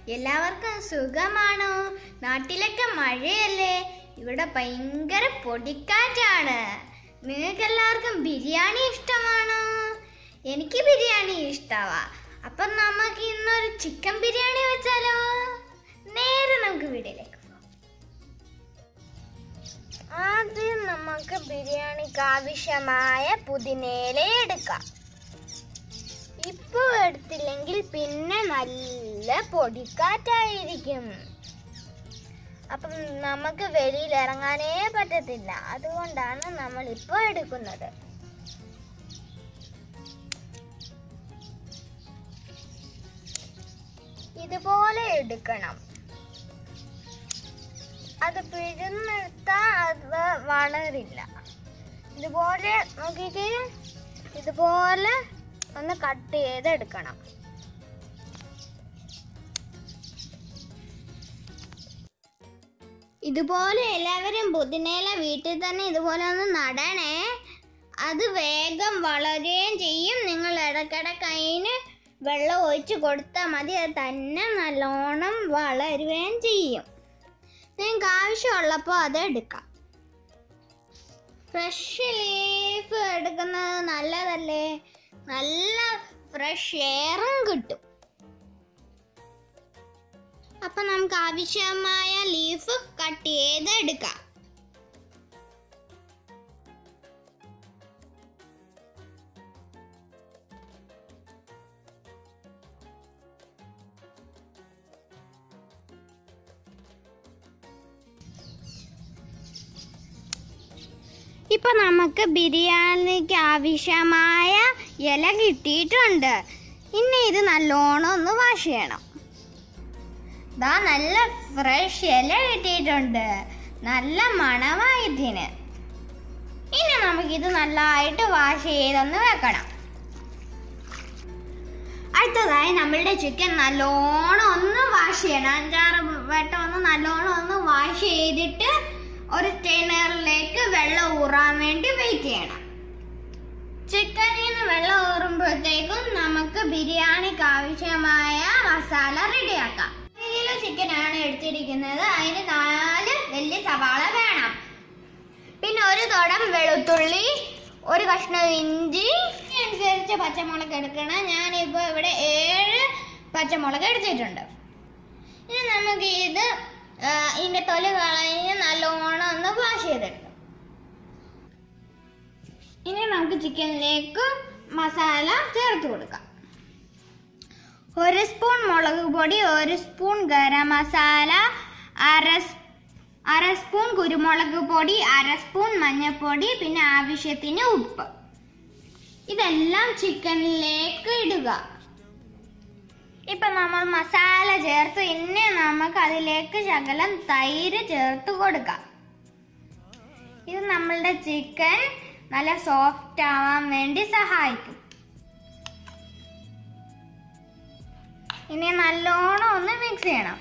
എല്ലാവർക്കും സുഖമാണോ നാട്ടിലൊക്കെ മഴയല്ലേ ഇവിടെ ഭയങ്കര പൊടിക്കാറ്റാണ് നിങ്ങൾക്ക് എല്ലാവർക്കും ബിരിയാണി ഇഷ്ടമാണോ എനിക്ക് ബിരിയാണി ഇഷ്ടമാ അപ്പം നമുക്ക് ഇന്നൊരു ചിക്കൻ ബിരിയാണി വെച്ചാലോ നേരെ നമുക്ക് വീട്ടിലേക്ക് പോകാം ആദ്യം നമുക്ക് ബിരിയാണിക്ക് ആവശ്യമായ പുതിനയില എടുക്കാം ഇപ്പൊ എടുത്തില്ലെങ്കിൽ പിന്നെ നല്ല പൊടിക്കാറ്റായിരിക്കും അപ്പം നമുക്ക് വെളിയിൽ ഇറങ്ങാനേ പറ്റത്തില്ല അതുകൊണ്ടാണ് നമ്മൾ ഇപ്പോൾ എടുക്കുന്നത് ഇതുപോലെ എടുക്കണം അത് പിഴുന്നെടുത്താൽ അത് വളരില്ല ഇതുപോലെ നോക്കിക്കേ ഇതുപോലെ ഒന്ന് കട്ട് ചെയ്തെടുക്കണം ഇതുപോലെ എല്ലാവരും പുതിനയില വീട്ടിൽ തന്നെ ഇതുപോലെ ഒന്ന് നടണേ അത് വേഗം വളരുകയും ചെയ്യും നിങ്ങൾ ഇടയ്ക്കിടയ്ക്ക് അതിന് വെള്ളം ഒഴിച്ച് കൊടുത്താൽ മതി അത് തന്നെ നല്ലോണം വളരുകയും ചെയ്യും നിങ്ങൾക്ക് ആവശ്യമുള്ളപ്പോൾ അത് എടുക്കാം ഫ്രഷ് ലീഫ് എടുക്കുന്നത് നല്ലതല്ലേ നല്ല ഫ്രഷ് എയറും കിട്ടും അപ്പൊ നമുക്ക് ആവശ്യമായ ലീഫ് കട്ട് ചെയ്ത് എടുക്കാം ഇപ്പൊ നമുക്ക് ബിരിയാണിക്ക് ആവശ്യമായ ഇല കിട്ടിയിട്ടുണ്ട് ഇനി ഇത് നല്ലോണം ഒന്ന് വാഷ് ചെയ്യണം ദാ നല്ല ഫ്രഷ് ഇല കിട്ടിയിട്ടുണ്ട് നല്ല മണമായതിന് ഇനി നമുക്കിത് നല്ലതായിട്ട് വാഷ് ചെയ്തൊന്ന് വെക്കണം അടുത്തതായി നമ്മളുടെ ചിക്കൻ നല്ലോണം ഒന്ന് വാഷ് ചെയ്യണം അഞ്ചാറ് വട്ടം ഒന്ന് നല്ലോണം ഒന്ന് വാഷ് ചെയ്തിട്ട് ഒരു സ്റ്റെയിനറിലേക്ക് വെള്ളം ഊറാൻ വേണ്ടി വെയിറ്റ് ചെയ്യണം ചിക്കനിൽ നിന്ന് വെള്ളം ഊറുമ്പോഴത്തേക്കും നമുക്ക് ബിരിയാണിക്ക് ആവശ്യമായ മസാല റെഡിയാക്കാം ഒരു കിലോ ചിക്കൻ ആണ് എടുത്തിരിക്കുന്നത് അതിന് നാല് വലിയ സവാള വേണം പിന്നെ ഒരു തുടം വെളുത്തുള്ളി ഒരു കഷ്ണം ഇഞ്ചി അനുസരിച്ച് പച്ചമുളക് എടുക്കണം ഞാനിപ്പോൾ ഇവിടെ ഏഴ് പച്ചമുളക് എടുത്തിട്ടുണ്ട് ഇനി നമുക്ക് ഇത് ആ, ഇതിന്റെ തൊലി കളഞ്ഞ് നല്ലോണം ഒന്ന് വാഷ് ചെയ്തെടുക്കാം ഇനി നമുക്ക് ചിക്കനിലേക്ക് മസാല ചേർത്ത് കൊടുക്കാം ഒരു സ്പൂൺ മുളക് പൊടി ഒരു സ്പൂൺ ഗരം മസാല അര സ്- അര സ്പൂൺ കുരുമുളക് പൊടി അര സ്പൂൺ മഞ്ഞൾപ്പൊടി പിന്നെ ആവശ്യത്തിന് ഉപ്പ് ഇതെല്ലാം ചിക്കനിലേക്ക് ഇടുക ഇപ്പൊ നമ്മൾ മസാല ചേർത്ത് ഇനി നമുക്ക് അതിലേക്ക് ശകലം തൈര് ചേർത്ത് കൊടുക്കാം ഇത് നമ്മളുടെ ചിക്കൻ നല്ല സോഫ്റ്റ് ആവാൻ വേണ്ടി സഹായിക്കും ഇനി നല്ലോണം ഒന്ന് മിക്സ് ചെയ്യണം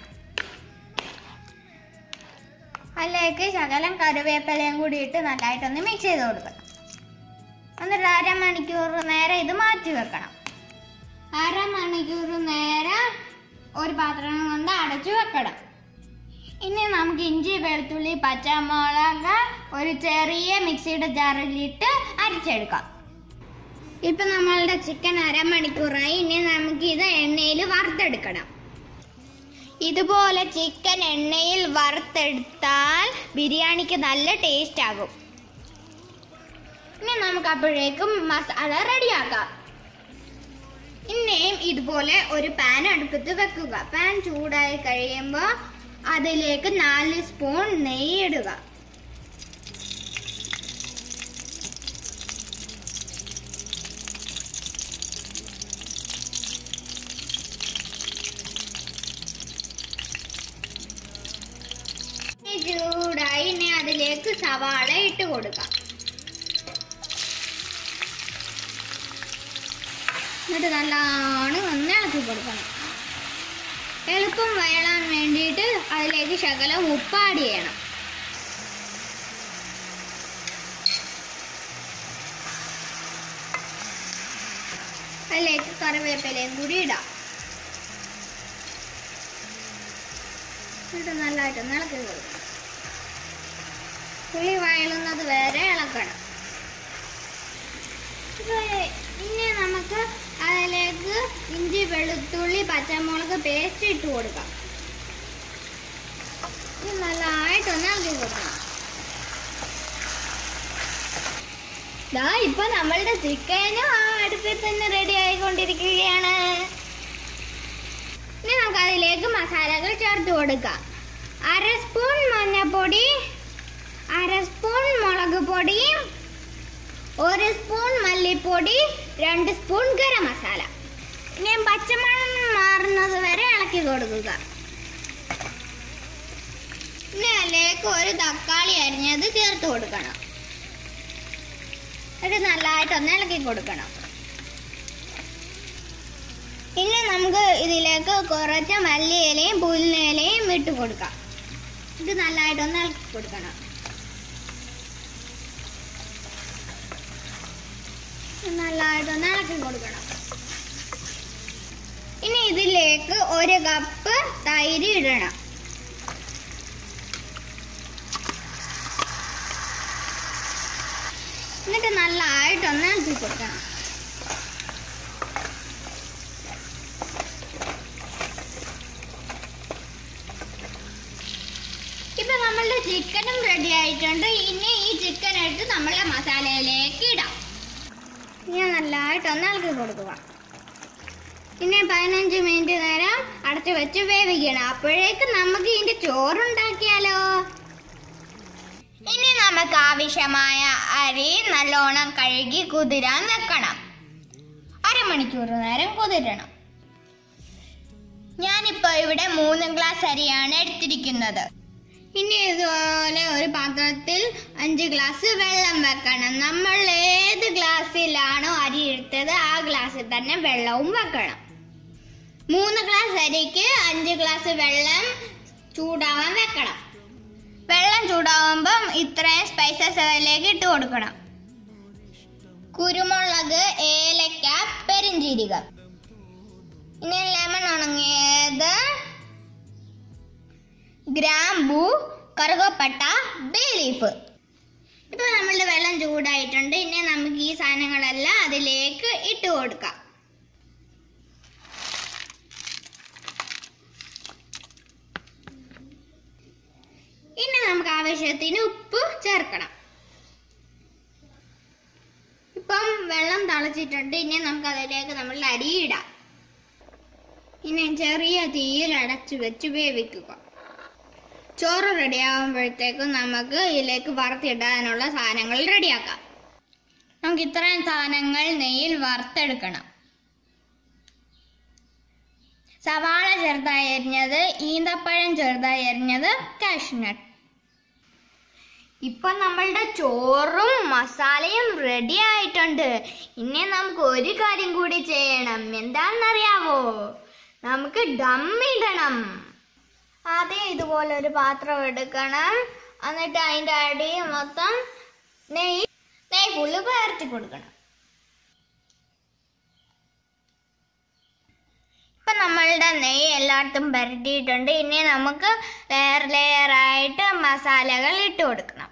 അതിലേക്ക് ശകലം കറിവേപ്പിലയും കൂടി ഇട്ട് നല്ലതായിട്ടൊന്ന് മിക്സ് ചെയ്ത് കൊടുക്കണം എന്നിട്ട് അരമണിക്കൂർ നേരം ഇത് മാറ്റി വെക്കണം അരമണിക്കൂർ നേരം ഒരു പാത്രം കൊണ്ട് അടച്ചു വെക്കണം ഇനി നമുക്ക് ഇഞ്ചി വെളുത്തുള്ളി പച്ചമുളക് ഒരു ചെറിയ മിക്സിയുടെ ജാറിലിട്ട് അരച്ചെടുക്കാം ഇപ്പൊ നമ്മളുടെ ചിക്കൻ അരമണിക്കൂറായി ഇനി നമുക്ക് ഇത് എണ്ണയിൽ വറുത്തെടുക്കണം ഇതുപോലെ ചിക്കൻ എണ്ണയിൽ വറുത്തെടുത്താൽ ബിരിയാണിക്ക് നല്ല ടേസ്റ്റ് ആകും ഇനി നമുക്ക് അപ്പോഴേക്കും മസാല റെഡിയാക്കാം ഇനിയും ഇതുപോലെ ഒരു പാൻ അടുപ്പത്ത് വെക്കുക പാൻ ചൂടായി കഴിയുമ്പോൾ അതിലേക്ക് നാല് സ്പൂൺ നെയ്യ് ഇടുക നെയ്യ് ചൂടായി ഇനി അതിലേക്ക് സവാള ഇട്ട് കൊടുക്കാം എന്നിട്ട് നല്ലോണം ഒന്ന് ഇളക്കി കൊടുക്കണം എളുപ്പം വയളാൻ വേണ്ടിയിട്ട് അതിലേക്ക് ശകലം ഉപ്പ് ആഡ് ചെയ്യണം അതിലേക്ക് കറിവേപ്പിലയും കൂടി ഇടാം എന്നിട്ട് നല്ലതായിട്ട് ഒന്ന് ഇളക്കി കൊടുക്കണം പുളി വയലുന്നത് വരെ ഇളക്കണം ഇപ്പൊ ഇനി നമുക്ക് അതിലേക്ക് ഇഞ്ചി വെളുത്തുള്ളി പച്ചമുളക് പേസ്റ്റ് ഇട്ട് കൊടുക്കാം ഇത് നല്ലതായിട്ടൊന്ന് ഇളക്കി കൊടുക്കണം ദാ ഇപ്പൊ നമ്മളുടെ ചിക്കനും ആ അടുപ്പിൽ തന്നെ റെഡി ആയിക്കൊണ്ടിരിക്കുകയാണ് ഇനി നമുക്ക് അതിലേക്ക് മസാലകൾ ചേർത്ത് കൊടുക്കാം അര സ്പൂൺ മഞ്ഞൾപ്പൊടി അര സ്പൂൺ മുളക് പൊടി ഒരു സ്പൂൺ മല്ലിപ്പൊടി രണ്ട് സ്പൂൺ ഗരം മസാല ഇനി പച്ചമണം മാറുന്നത് വരെ ഇളക്കി കൊടുക്കുക ഇനി അതിലേക്ക് ഒരു തക്കാളി അരിഞ്ഞത് ചേർത്ത് കൊടുക്കണം ഇത് നല്ലതായിട്ടൊന്ന് ഇളക്കി കൊടുക്കണം ഇനി നമുക്ക് ഇതിലേക്ക് കുറച്ച് മല്ലിയിലയും പുല്ലിലയും ഇട്ട് കൊടുക്കാം ഇത് നല്ലതായിട്ടൊന്ന് ഇളക്കി കൊടുക്കണം ഇത് നല്ലതായിട്ടൊന്ന് ഇളക്കി കൊടുക്കണം ഇനി ഇതിലേക്ക് ഒരു കപ്പ് തൈര് ഇടണം എന്നിട്ട് നല്ലതായിട്ടൊന്ന് ഇളക്കി കൊടുക്കണം ഇപ്പൊ നമ്മളുടെ ചിക്കനും റെഡി ആയിട്ടുണ്ട് ഇനി ഈ ചിക്കൻ എടുത്ത് നമ്മളെ മസാലയിലേക്ക് ഇടാം ഇനി നല്ലതായിട്ടൊന്ന് ഇളക്കി കൊടുക്കുക പിന്നെ പതിനഞ്ച് മിനിറ്റ് നേരം അടച്ചു വെച്ച് വേവിക്കണം അപ്പോഴേക്ക് നമുക്ക് ഇതിന്റെ ചോറുണ്ടാക്കിയാലോ ഇനി നമുക്ക് ആവശ്യമായ അരി നല്ലോണം കഴുകി കുതിരാൻ വെക്കണം അരമണിക്കൂർ നേരം കുതിരണം ഞാനിപ്പോ ഇവിടെ മൂന്ന് ഗ്ലാസ് അരിയാണ് എടുത്തിരിക്കുന്നത് ഇനി ഇതുപോലെ ഒരു പാത്രത്തിൽ അഞ്ച് ഗ്ലാസ് വെള്ളം വെക്കണം നമ്മൾ ഏത് ഗ്ലാസ്സിലാണോ അരി എടുത്തത് ആ ഗ്ലാസ്സിൽ തന്നെ വെള്ളവും വെക്കണം മൂന്ന് ഗ്ലാസ് അരിക്ക് അഞ്ച് ഗ്ലാസ് വെള്ളം ചൂടാവാൻ വെക്കണം വെള്ളം ചൂടാവുമ്പം ഇത്രയും സ്പൈസസ് അതിലേക്ക് ഇട്ട് കൊടുക്കണം കുരുമുളക് ഏലക്ക പെരിഞ്ചീരകം ഇനി ലെമൺ ഉണങ്ങിയത് ഗ്രാമ്പു കറുകപ്പട്ട ബേ ലീഫ് ഇപ്പൊ നമ്മളുടെ വെള്ളം ചൂടായിട്ടുണ്ട് ഇനി നമുക്ക് ഈ സാധനങ്ങളെല്ലാം അതിലേക്ക് ഇട്ട് കൊടുക്കാം ഇനി നമുക്ക് ആവശ്യത്തിന് ഉപ്പ് ചേർക്കണം ഇപ്പം വെള്ളം തിളച്ചിട്ടുണ്ട് ഇനി നമുക്ക് അതിലേക്ക് നമ്മൾ അരി ഇടാം ഇനി ചെറിയ തീയിൽ അടച്ചു വെച്ച് വേവിക്കുക ചോറ് റെഡിയാകുമ്പോഴത്തേക്കും നമുക്ക് ഇതിലേക്ക് വറുത്തിടാനുള്ള സാധനങ്ങൾ റെഡിയാക്കാം നമുക്ക് ഇത്രയും സാധനങ്ങൾ നെയ്യിൽ വറുത്തെടുക്കണം സവാള ചെറുതായി അരിഞ്ഞത് ഈന്തപ്പഴം ചെറുതായി അരിഞ്ഞത് കാഷ്നട്ട് ഇപ്പൊ നമ്മളുടെ ചോറും മസാലയും റെഡി ആയിട്ടുണ്ട് ഇനി നമുക്ക് ഒരു കാര്യം കൂടി ചെയ്യണം എന്താണെന്നറിയാവോ നമുക്ക് ഡം ഇടണം ആദ്യം ഇതുപോലെ ഒരു പാത്രം എടുക്കണം എന്നിട്ട് അതിൻ്റെ അടി മൊത്തം നെയ്യ് നെയ്യ് ഫുള്ള് പകർത്തി കൊടുക്കണം ഇപ്പൊ നമ്മളുടെ നെയ്യ് എല്ലായിടത്തും പരട്ടിയിട്ടുണ്ട് ഇനി നമുക്ക് ലെയർ ലെയർ ആയിട്ട് മസാലകൾ ഇട്ട് കൊടുക്കണം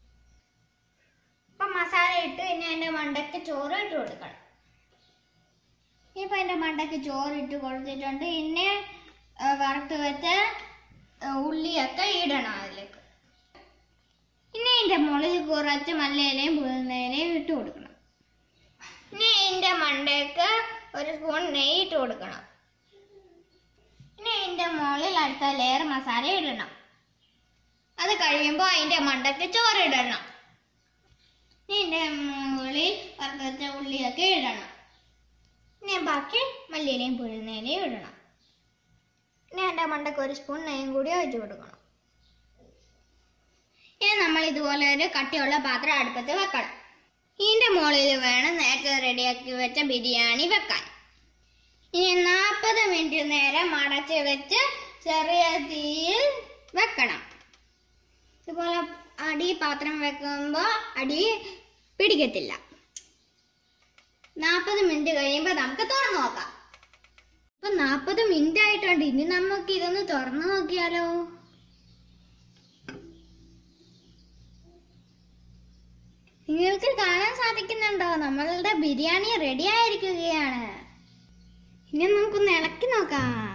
ഇപ്പൊ മസാല ഇട്ട് ഇനി അതിന്റെ മണ്ടയ്ക്ക് ചോറ് ഇട്ട് കൊടുക്കണം ഇപ്പൊ അതിന്റെ മണ്ടയ്ക്ക് ചോറ് ഇട്ട് കൊടുത്തിട്ടുണ്ട് ഇനി ആ, വറുത്ത് വെച്ച ആ, ഉള്ളിയൊക്കെ ഇടണം അതിലേക്ക് ഇനി ഇതിന്റെ മുകളിൽ കുറച്ച് മല്ലിയിലയും പുതിനയിലയും ഇട്ട് കൊടുക്കണം ഇനി ഇതിന്റെ മണ്ടയ്ക്ക് ഒരു സ്പൂൺ നെയ്യ് ഇട്ട് കൊടുക്കണം ഇനി അതിന്റെ മുകളിൽ അടുത്ത ലെയർ മസാല ഇടണം അത് കഴിയുമ്പോൾ അതിന്റെ മണ്ടയ്ക്ക് ചോറ് ഇടണം ഇനി ഇതിന്റെ മുകളിൽ വറുത്ത ഉള്ളിയൊക്കെ ഇടണം ഇനി ബാക്കി മല്ലിയിലയും പുഴുന്നയിലയും ഇടണം ഇനി അതിന്റെ മണ്ടയ്ക്ക് ഒരു സ്പൂൺ നെയ്യും കൂടി ഒഴിച്ചു കൊടുക്കണം ഇനി നമ്മൾ ഇതുപോലെ ഒരു കട്ടിയുള്ള പാത്രം അടുപ്പത്ത് വെക്കണം ഇതിന്റെ മുകളിൽ വേണം നേരത്തെ റെഡിയാക്കി വെച്ച ബിരിയാണി വെക്കാൻ ഇനി നാൽപ്പത് മിനിറ്റ് നേരം അടച്ച് വെച്ച് ചെറിയ തീയിൽ വെക്കണം ഇതുപോലെ അടി പാത്രം വെക്കുമ്പോൾ അടി പിടിക്കത്തില്ല നാൽപ്പത് മിനിറ്റ് കഴിയുമ്പോൾ നമുക്ക് തുറന്നു നോക്കാം ഇപ്പൊ നാൽപ്പത് മിനിറ്റ് ആയിട്ടുണ്ട് ഇനി നമുക്ക് ഇതൊന്ന് തുറന്നു നോക്കിയാലോ നിങ്ങൾക്ക് കാണാൻ സാധിക്കുന്നുണ്ടോ നമ്മളുടെ ബിരിയാണി റെഡി ആയിരിക്കുകയാണ് ഇനി നമുക്കൊന്ന് ഇളക്കി നോക്കാം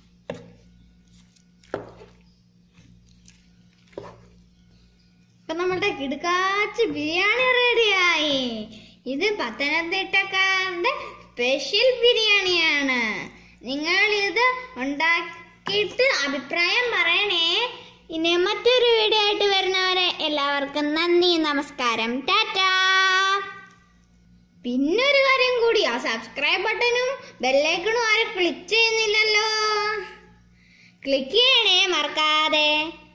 ഇപ്പൊ നമ്മുടെ കിടുക്കാച്ച് ബിരിയാണി റെഡിയായി ഇത് പത്തനംതിട്ടക്കാരുടെ സ്പെഷ്യൽ ബിരിയാണിയാണ് നിങ്ങൾ ഇത് ഉണ്ടാക്കിയിട്ട് അഭിപ്രായം പറയണേ ഇനി മറ്റൊരു വീഡിയോ ആയിട്ട് വരുന്നവരെ എല്ലാവർക്കും നന്ദി നമസ്കാരം ടാറ്റാ പിന്നൊരു കാര്യം കൂടി ആ സബ്സ്ക്രൈബ് ബട്ടണും ബെല്ലൈക്കണും ആരും ക്ലിക്ക് ചെയ്യുന്നില്ലല്ലോ ക്ലിക്ക് ചെയ്യണേ മറക്കാതെ